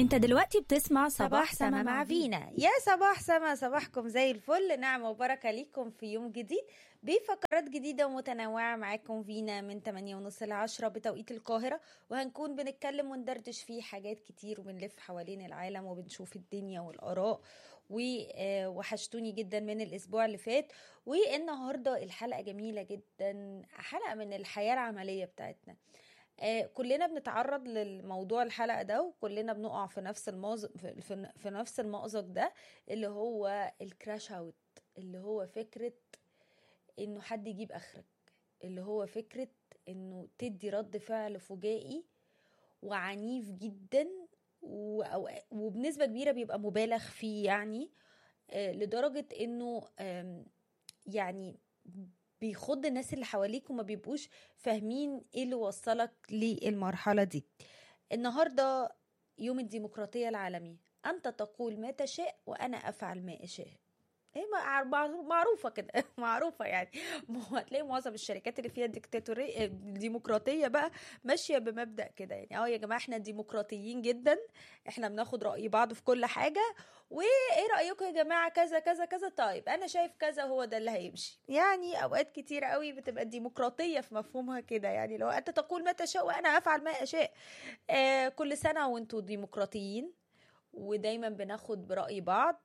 انت دلوقتي بتسمع صباح سما مع فينا يا صباح سما صباحكم زي الفل نعمة وبركة ليكم في يوم جديد بفقرات جديدة ومتنوعة معاكم فينا من 8 ونص ل 10 بتوقيت القاهرة وهنكون بنتكلم وندردش فيه حاجات كتير وبنلف حوالين العالم وبنشوف الدنيا والآراء ووحشتوني جدا من الأسبوع اللي فات والنهاردة الحلقة جميلة جدا حلقة من الحياة العملية بتاعتنا آه، كلنا بنتعرض للموضوع الحلقه ده وكلنا بنقع في نفس الموز... في... في... في نفس المأزق ده اللي هو الكراش اوت اللي هو فكره انه حد يجيب اخرك اللي هو فكره انه تدي رد فعل فجائي وعنيف جدا و... وبنسبه كبيره بيبقى مبالغ فيه يعني آه، لدرجه انه آم، يعني بيخض الناس اللي حواليك وما بيبقوش فاهمين ايه اللي وصلك للمرحلة دي النهاردة يوم الديمقراطية العالمي أنت تقول ما تشاء وأنا أفعل ما أشاء هي معروفه كده معروفه يعني هتلاقي معظم الشركات اللي فيها ديكتاتوريه ديمقراطيه بقى ماشيه بمبدا كده يعني اه يا جماعه احنا ديمقراطيين جدا احنا بناخد راي بعض في كل حاجه وايه رايكم يا جماعه كذا كذا كذا طيب انا شايف كذا هو ده اللي هيمشي يعني اوقات كتير قوي بتبقى الديمقراطيه في مفهومها كده يعني لو انت تقول ما تشاء وانا افعل ما اشاء آه كل سنه وانتم ديمقراطيين ودايما بناخد براي بعض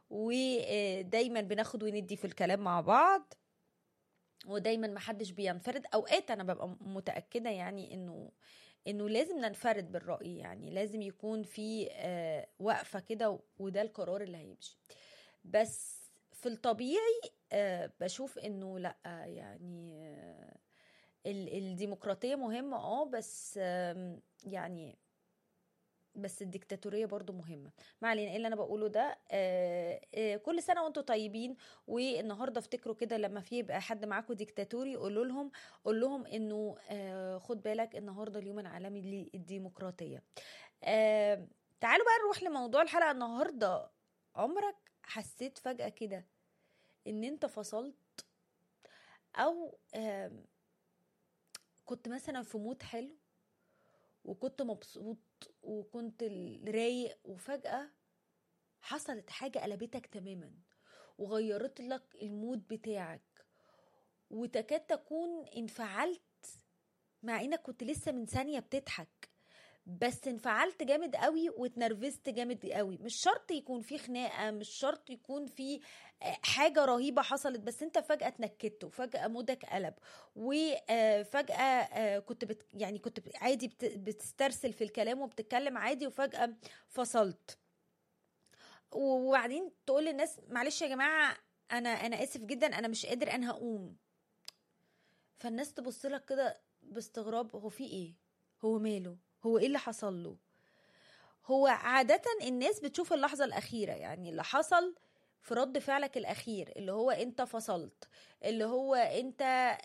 ودايما بناخد وندي في الكلام مع بعض ودايما محدش بينفرد اوقات انا ببقى متاكده يعني انه انه لازم ننفرد بالراي يعني لازم يكون في آه وقفه كده وده القرار اللي هيمشي بس في الطبيعي آه بشوف انه لا يعني آه الديمقراطيه مهمه اه بس يعني بس الديكتاتوريه برضو مهمه ما علينا ايه اللي انا بقوله ده آه آه كل سنه وانتم طيبين والنهارده افتكروا كده لما في يبقى حد معاكم ديكتاتوري قولوا لهم قول لهم انه آه خد بالك النهارده اليوم العالمي للديمقراطيه آه تعالوا بقى نروح لموضوع الحلقه النهارده عمرك حسيت فجاه كده ان انت فصلت او آه كنت مثلا في مود حلو وكنت مبسوط وكنت رايق وفجأة حصلت حاجة قلبتك تماما وغيرت لك المود بتاعك وتكاد تكون انفعلت مع انك كنت لسه من ثانية بتضحك بس انفعلت جامد قوي واتنرفزت جامد قوي مش شرط يكون في خناقه مش شرط يكون في حاجه رهيبه حصلت بس انت فجاه اتنكدت وفجاه مودك قلب وفجاه كنت بت يعني كنت عادي بتسترسل في الكلام وبتتكلم عادي وفجاه فصلت وبعدين تقول للناس معلش يا جماعه انا انا اسف جدا انا مش قادر انا هقوم فالناس تبص لك كده باستغراب هو في ايه هو ماله هو ايه اللي حصل له هو عادة الناس بتشوف اللحظة الأخيرة يعني اللي حصل في رد فعلك الأخير اللي هو أنت فصلت اللي هو أنت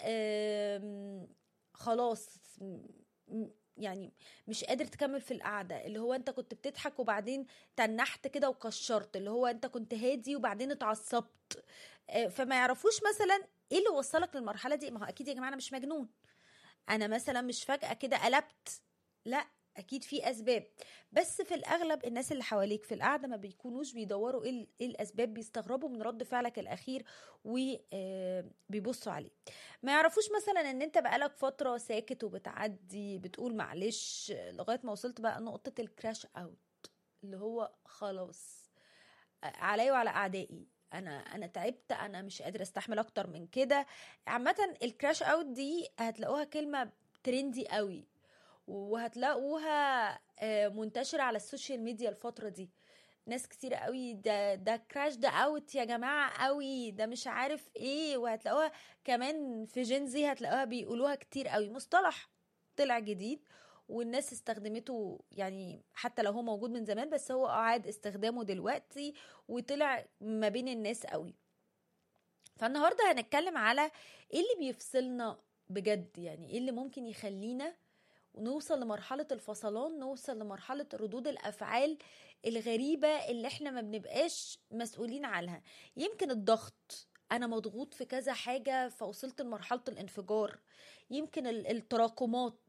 خلاص يعني مش قادر تكمل في القعدة اللي هو انت كنت بتضحك وبعدين تنحت كده وكشرت اللي هو انت كنت هادي وبعدين اتعصبت فما يعرفوش مثلا ايه اللي وصلك للمرحلة دي ما هو اكيد يا جماعة انا مش مجنون انا مثلا مش فجأة كده قلبت لا اكيد في اسباب بس في الاغلب الناس اللي حواليك في القعده ما بيكونوش بيدوروا ايه الاسباب بيستغربوا من رد فعلك الاخير وبيبصوا عليه ما يعرفوش مثلا ان انت بقالك فتره ساكت وبتعدي بتقول معلش لغايه ما وصلت بقى نقطه الكراش اوت اللي هو خلاص عليا وعلى اعدائي انا انا تعبت انا مش قادره استحمل اكتر من كده عامه الكراش اوت دي هتلاقوها كلمه ترندي قوي وهتلاقوها منتشرة على السوشيال ميديا الفترة دي ناس كتير قوي ده ده كراش ده اوت يا جماعة قوي ده مش عارف ايه وهتلاقوها كمان في جينزي هتلاقوها بيقولوها كتير قوي مصطلح طلع جديد والناس استخدمته يعني حتى لو هو موجود من زمان بس هو اعاد استخدامه دلوقتي وطلع ما بين الناس قوي فالنهارده هنتكلم على ايه اللي بيفصلنا بجد يعني ايه اللي ممكن يخلينا ونوصل لمرحلة الفصلان نوصل لمرحلة ردود الأفعال الغريبة اللي احنا ما بنبقاش مسؤولين عنها يمكن الضغط أنا مضغوط في كذا حاجة فوصلت لمرحلة الانفجار يمكن التراكمات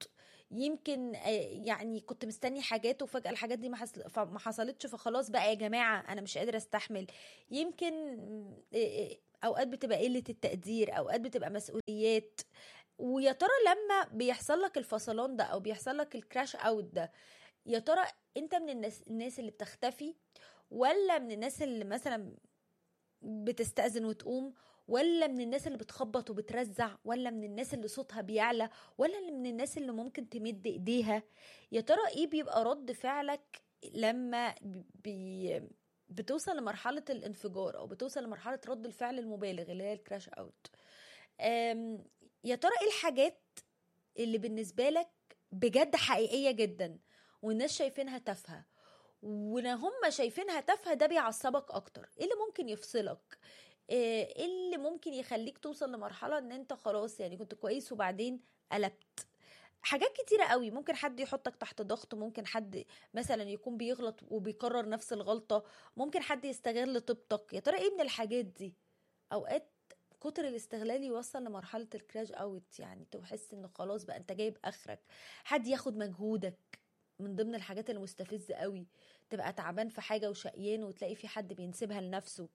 يمكن آه، يعني كنت مستني حاجات وفجأة الحاجات دي ما حصل- ف- ما حصلتش فخلاص بقى يا جماعة أنا مش قادرة أستحمل يمكن آه، آه، أوقات بتبقى قلة التقدير أوقات بتبقى مسؤوليات ويا ترى لما بيحصل لك الفصلان ده أو بيحصل لك الكراش أوت ده يا ترى أنت من الناس, الناس اللي بتختفي ولا من الناس اللي مثلا بتستأذن وتقوم ولا من الناس اللي بتخبط وبترزع ولا من الناس اللي صوتها بيعلى ولا اللي من الناس اللي ممكن تمد ايديها يا ترى ايه بيبقى رد فعلك لما بي بتوصل لمرحلة الانفجار او بتوصل لمرحلة رد الفعل المبالغ اللي هي الكراش اوت أم، يا ترى ايه الحاجات اللي بالنسبة لك بجد حقيقية جدا والناس شايفينها تافهة وان هم شايفينها تافهة ده بيعصبك اكتر ايه اللي ممكن يفصلك ايه اللي ممكن يخليك توصل لمرحلة ان انت خلاص يعني كنت كويس وبعدين قلبت حاجات كتيرة قوي ممكن حد يحطك تحت ضغط ممكن حد مثلا يكون بيغلط وبيكرر نفس الغلطة ممكن حد يستغل طيبتك يا ترى ايه من الحاجات دي اوقات كتر الاستغلال يوصل لمرحلة الكراش اوت يعني تحس ان خلاص بقى انت جايب اخرك حد ياخد مجهودك من ضمن الحاجات المستفزة قوي تبقى تعبان في حاجة وشقيان وتلاقي في حد بينسبها لنفسه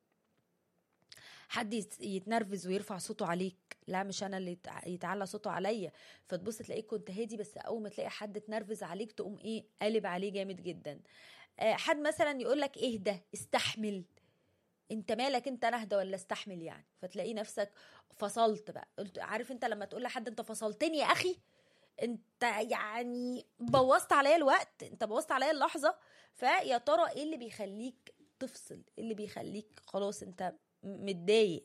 حد يت- يتنرفز ويرفع صوته عليك لا مش انا اللي يتع- يتعلى صوته عليا فتبص تلاقيك كنت هادي بس اول ما تلاقي حد اتنرفز عليك تقوم ايه قالب عليه جامد جدا آه، حد مثلا يقول لك اهدى استحمل انت مالك انت انا اهدى ولا استحمل يعني فتلاقي نفسك فصلت بقى قلت عارف انت لما تقول لحد انت فصلتني يا اخي انت يعني بوظت عليا الوقت انت بوظت عليا اللحظه فيا ترى ايه اللي بيخليك تفصل ايه اللي بيخليك خلاص انت م- متضايق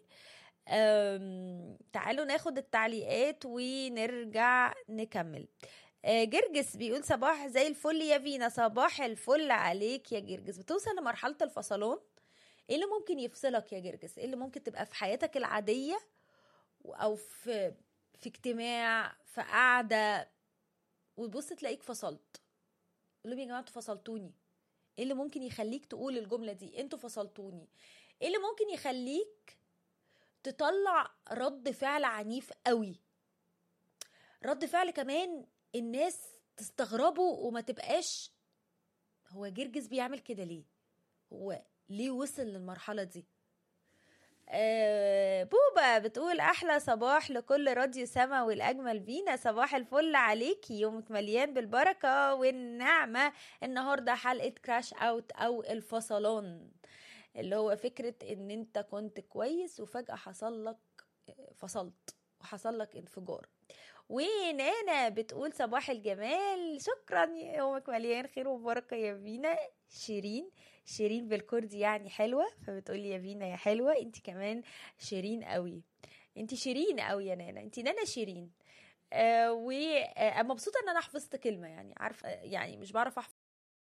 أم، تعالوا ناخد التعليقات ونرجع نكمل آه، جرجس بيقول صباح زي الفل يا فينا صباح الفل عليك يا جرجس بتوصل لمرحلة الفصلان ايه اللي ممكن يفصلك يا جرجس ايه اللي ممكن تبقى في حياتك العادية او في في اجتماع في قعدة وتبص تلاقيك فصلت قول لهم يا جماعة انتوا فصلتوني ايه اللي ممكن يخليك تقول الجملة دي انتوا فصلتوني ايه اللي ممكن يخليك تطلع رد فعل عنيف قوي رد فعل كمان الناس تستغربه وما تبقاش هو جرجس بيعمل كده ليه هو ليه وصل للمرحلة دي آه بوبا بتقول احلى صباح لكل راديو سما والاجمل بينا صباح الفل عليكي يومك مليان بالبركه والنعمه النهارده حلقه كراش اوت او الفصلان اللي هو فكره ان انت كنت كويس وفجاه حصل لك فصلت وحصل لك انفجار ونانا بتقول صباح الجمال شكرا يومك مليان خير وبركه يا فينا شيرين شيرين بالكردي يعني حلوه فبتقول لي يا فينا يا حلوه انت كمان شيرين قوي انت شيرين قوي يا نانا انت نانا شيرين آه ومبسوطه ان انا حفظت كلمه يعني عارفه يعني مش بعرف احفظ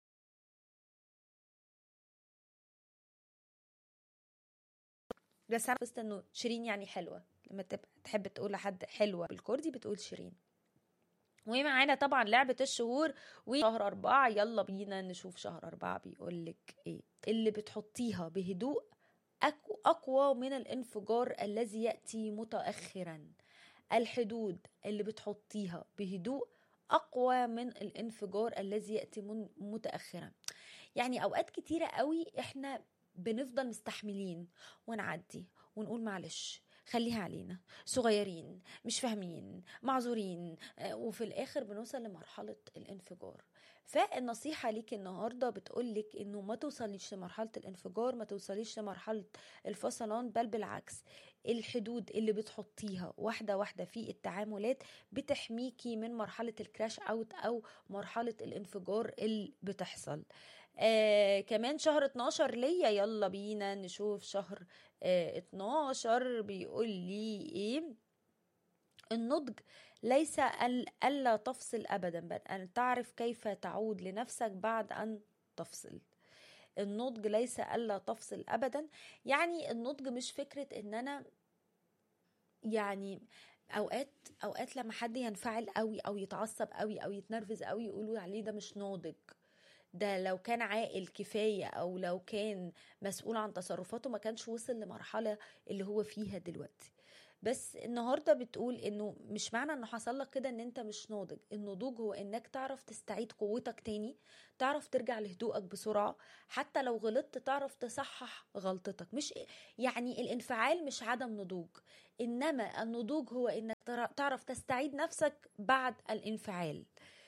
بس انا حفظت انه شيرين يعني حلوه لما تبقى تحب تقول لحد حلوه بالكردي بتقول شيرين ومعانا طبعا لعبة الشهور وشهر أربعة يلا بينا نشوف شهر أربعة بيقولك إيه اللي بتحطيها بهدوء أك- أقوى من الانفجار الذي يأتي متأخرا الحدود اللي بتحطيها بهدوء أقوى من الانفجار الذي يأتي من متأخرا يعني أوقات كتيرة قوي إحنا بنفضل مستحملين ونعدي ونقول معلش خليها علينا صغيرين مش فاهمين معذورين آه، وفي الاخر بنوصل لمرحله الانفجار فالنصيحه ليك النهارده بتقولك انه ما توصليش لمرحله الانفجار ما توصليش لمرحله الفصلان بل بالعكس الحدود اللي بتحطيها واحده واحده في التعاملات بتحميكي من مرحله الكراش اوت او مرحله الانفجار اللي بتحصل آه كمان شهر 12 ليا يلا بينا نشوف شهر آه 12 بيقول لي ايه النضج ليس ال- ألا تفصل أبدا بل أن تعرف كيف تعود لنفسك بعد أن تفصل النضج ليس ألا تفصل أبدا يعني النضج مش فكرة إن أنا يعني أوقات أوقات لما حد ينفعل قوي أو يتعصب قوي أو يتنرفز قوي يقولوا عليه ده مش ناضج ده لو كان عاقل كفاية أو لو كان مسؤول عن تصرفاته ما كانش وصل لمرحلة اللي هو فيها دلوقتي بس النهارده بتقول انه مش معنى انه حصل لك كده ان انت مش ناضج النضوج هو انك تعرف تستعيد قوتك تاني تعرف ترجع لهدوءك بسرعه حتى لو غلطت تعرف تصحح غلطتك مش يعني الانفعال مش عدم نضوج انما النضوج هو انك تعرف تستعيد نفسك بعد الانفعال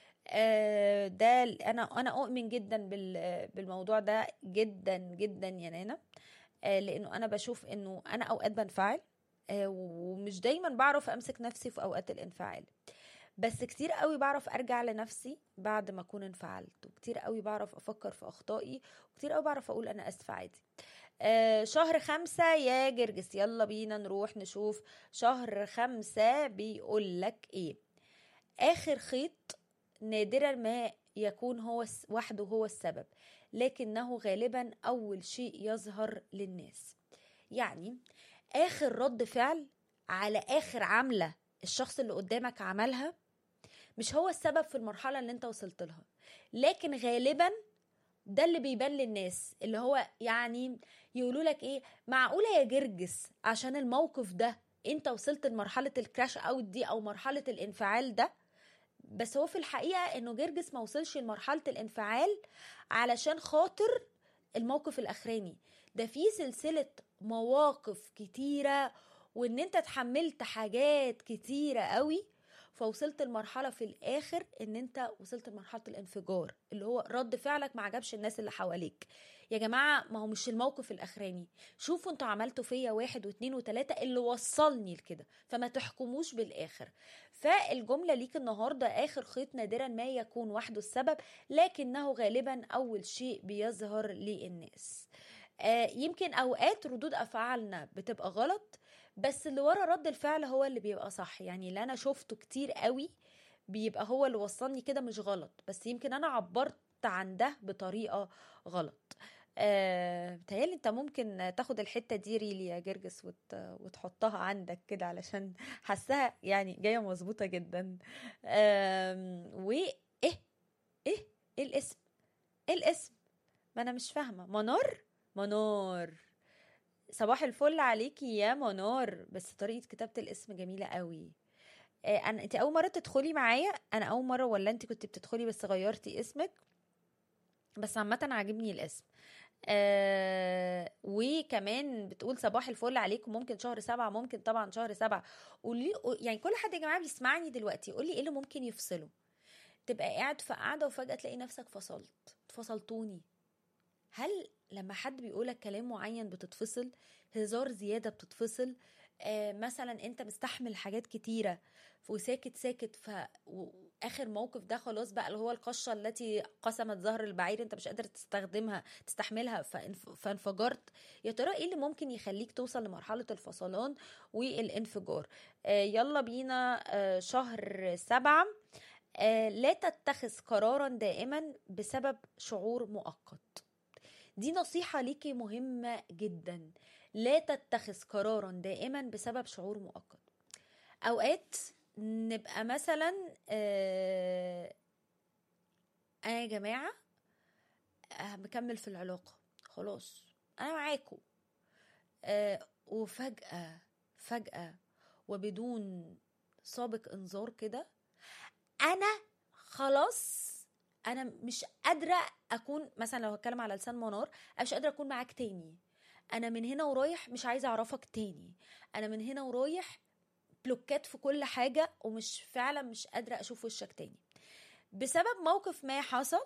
آه، ده انا انا اؤمن جدا بالموضوع ده جدا جدا يا نانا آه، لانه انا بشوف انه انا اوقات بنفعل آه، ومش دايما بعرف امسك نفسي في اوقات الانفعال بس كتير قوي بعرف ارجع لنفسي بعد ما اكون انفعلت وكتير قوي بعرف افكر في اخطائي وكتير قوي بعرف اقول انا اسفه عادي آه شهر خمسة يا جرجس يلا بينا نروح نشوف شهر خمسة بيقول لك ايه اخر خيط نادرا ما يكون هو وحده هو السبب لكنه غالبا اول شيء يظهر للناس يعني اخر رد فعل على اخر عمله الشخص اللي قدامك عملها مش هو السبب في المرحله اللي انت وصلت لها لكن غالبا ده اللي بيبان للناس اللي هو يعني يقولوا لك ايه معقوله يا جرجس عشان الموقف ده انت وصلت لمرحله الكراش اوت دي او مرحله الانفعال ده بس هو في الحقيقه انه جرجس ما وصلش لمرحله الانفعال علشان خاطر الموقف الاخراني ده في سلسله مواقف كتيره وان انت اتحملت حاجات كتيره قوي فوصلت لمرحله في الاخر ان انت وصلت لمرحله الانفجار اللي هو رد فعلك ما عجبش الناس اللي حواليك يا جماعه ما هو مش الموقف الاخراني شوفوا انتوا عملتوا فيا واحد واثنين وثلاثه اللي وصلني لكده فما تحكموش بالاخر فالجمله ليك النهارده اخر خيط نادرا ما يكون وحده السبب لكنه غالبا اول شيء بيظهر للناس آه يمكن اوقات ردود افعالنا بتبقى غلط بس اللي ورا رد الفعل هو اللي بيبقى صح يعني اللي انا شفته كتير قوي بيبقى هو اللي وصلني كده مش غلط بس يمكن انا عبرت عن ده بطريقه غلط آه، بتهيألي انت ممكن تاخد الحتة دي ريلي يا جرجس وت... وتحطها عندك كده علشان حاساها يعني جاية مظبوطة جدا وايه ايه ايه ايه الاسم ايه الاسم ما انا مش فاهمة منار منار صباح الفل عليكي يا منار بس طريقة كتابة الاسم جميلة قوي آه، انا انت اول مرة تدخلي معايا انا اول مرة ولا انت كنت بتدخلي بس غيرتي اسمك بس عامة عاجبني الاسم آه وكمان بتقول صباح الفل عليكم ممكن شهر سبعة ممكن طبعا شهر سبعة قولي يعني كل حد يا جماعة بيسمعني دلوقتي قولي ايه اللي ممكن يفصله تبقى قاعد في قاعدة وفجأة تلاقي نفسك فصلت فصلتوني هل لما حد بيقولك كلام معين بتتفصل هزار زيادة بتتفصل آه مثلا انت مستحمل حاجات كتيرة وساكت ساكت فاخر موقف ده خلاص بقى اللي هو القشه التي قسمت ظهر البعير انت مش قادر تستخدمها تستحملها فانفجرت يا ترى ايه اللي ممكن يخليك توصل لمرحله الفصلان والانفجار آه يلا بينا آه شهر سبعة آه لا تتخذ قرارا دائما بسبب شعور مؤقت دي نصيحة ليكي مهمة جدا لا تتخذ قرارا دائما بسبب شعور مؤقت اوقات نبقى مثلا آه انا يا جماعه آه مكمل في العلاقه خلاص انا معاكم آه وفجاه فجاه وبدون سابق انذار كده انا خلاص انا مش قادره اكون مثلا لو هتكلم على لسان منار انا مش قادره اكون معاك تاني انا من هنا ورايح مش عايزه اعرفك تاني انا من هنا ورايح بلوكات في كل حاجة ومش فعلا مش قادرة أشوف وشك تاني بسبب موقف ما حصل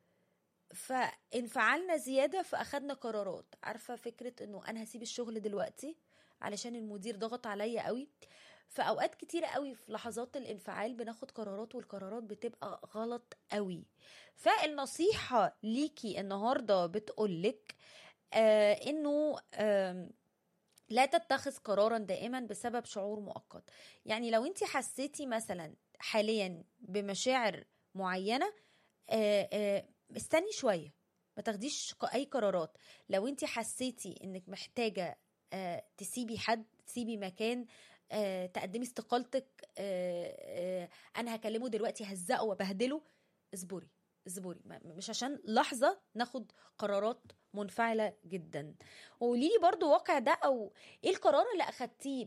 فانفعلنا زيادة فأخدنا قرارات عارفة فكرة أنه أنا هسيب الشغل دلوقتي علشان المدير ضغط عليا قوي فأوقات كتيرة قوي في لحظات الانفعال بناخد قرارات والقرارات بتبقى غلط قوي فالنصيحة ليكي النهاردة بتقولك آه انه آه لا تتخذ قرارا دائما بسبب شعور مؤقت يعني لو انت حسيتي مثلا حاليا بمشاعر معينه استني شويه ما تاخديش اي قرارات لو انت حسيتي انك محتاجه تسيبي حد تسيبي مكان تقدمي استقالتك انا هكلمه دلوقتي هزقه وبهدله اصبري اصبري مش عشان لحظه ناخد قرارات منفعله جدا وقولي لي برضو واقع ده او ايه القرار اللي اخدتيه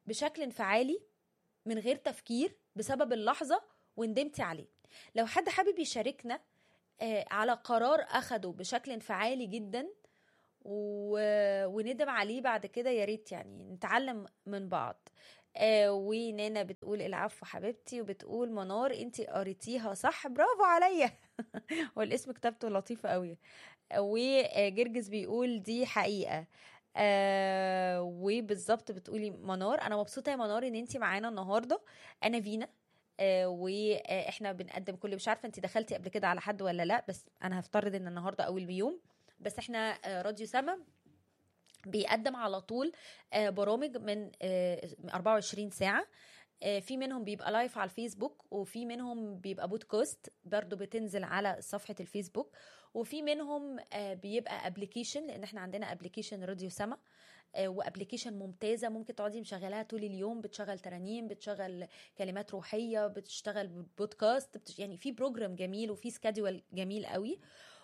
بشكل انفعالي من غير تفكير بسبب اللحظه وندمتي عليه لو حد حابب يشاركنا آه، على قرار اخده بشكل انفعالي جدا و... وندم عليه بعد كده يا ريت يعني نتعلم من بعض آه ونانا بتقول العفو حبيبتي وبتقول منار انت قريتيها صح برافو عليا والاسم كتابته لطيفة قوي وجرجس بيقول دي حقيقة آه وبالظبط بتقولي منار انا مبسوطة يا منار ان انت معانا النهاردة انا فينا آه واحنا بنقدم كل مش عارفة انت دخلتي قبل كده على حد ولا لا بس انا هفترض ان النهاردة اول يوم بس احنا آه، راديو سما بيقدم على طول آه، برامج من آه، 24 ساعة آه، في منهم بيبقى لايف على الفيسبوك وفي منهم بيبقى بودكاست برضو بتنزل على صفحة الفيسبوك وفي منهم آه، بيبقى ابلكيشن لان احنا عندنا ابلكيشن راديو سما وابلكيشن ممتازه ممكن تقعدي مشغلاها طول اليوم بتشغل ترانيم بتشغل كلمات روحيه بتشتغل بودكاست بتش... يعني في بروجرام جميل وفي سكادول جميل قوي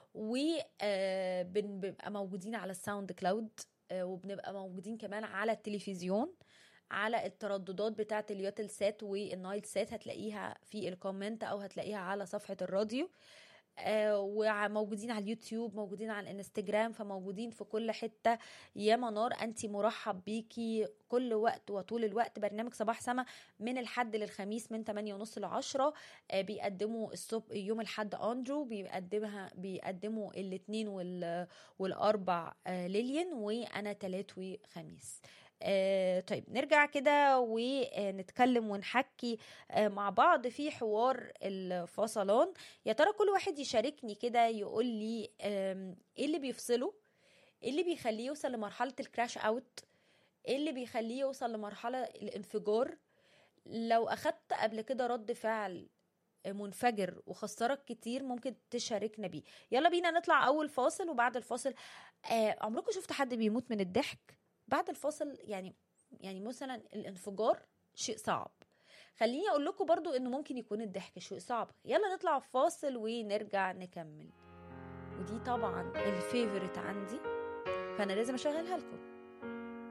وبنبقى موجودين على الساوند كلاود آه، وبنبقى موجودين كمان على التلفزيون على الترددات بتاعه اليوتل سات والنايل سات هتلاقيها في الكومنت او هتلاقيها على صفحه الراديو آه، وموجودين على اليوتيوب موجودين على الانستجرام فموجودين في كل حتة يا منار انت مرحب بيكي كل وقت وطول الوقت برنامج صباح سما من الحد للخميس من 8 ونص ل 10 آه، بيقدموا الصبح يوم الحد اندرو بيقدمها بيقدموا الاثنين وال والاربع آه، ليليان وانا تلات وخميس آه طيب نرجع كده ونتكلم ونحكي آه مع بعض في حوار الفصلان يا ترى كل واحد يشاركني كده يقول لي آم، ايه اللي بيفصله ايه اللي بيخليه يوصل لمرحلة الكراش اوت ايه اللي بيخليه يوصل لمرحلة الانفجار لو اخدت قبل كده رد فعل منفجر وخسرك كتير ممكن تشاركنا بيه يلا بينا نطلع اول فاصل وبعد الفاصل آه عمركم شفتوا حد بيموت من الضحك بعد الفاصل يعني يعني مثلا الانفجار شيء صعب خليني اقول لكم برضو انه ممكن يكون الضحك شيء صعب يلا نطلع فاصل ونرجع نكمل ودي طبعا الفيفورت عندي فانا لازم اشغلها لكم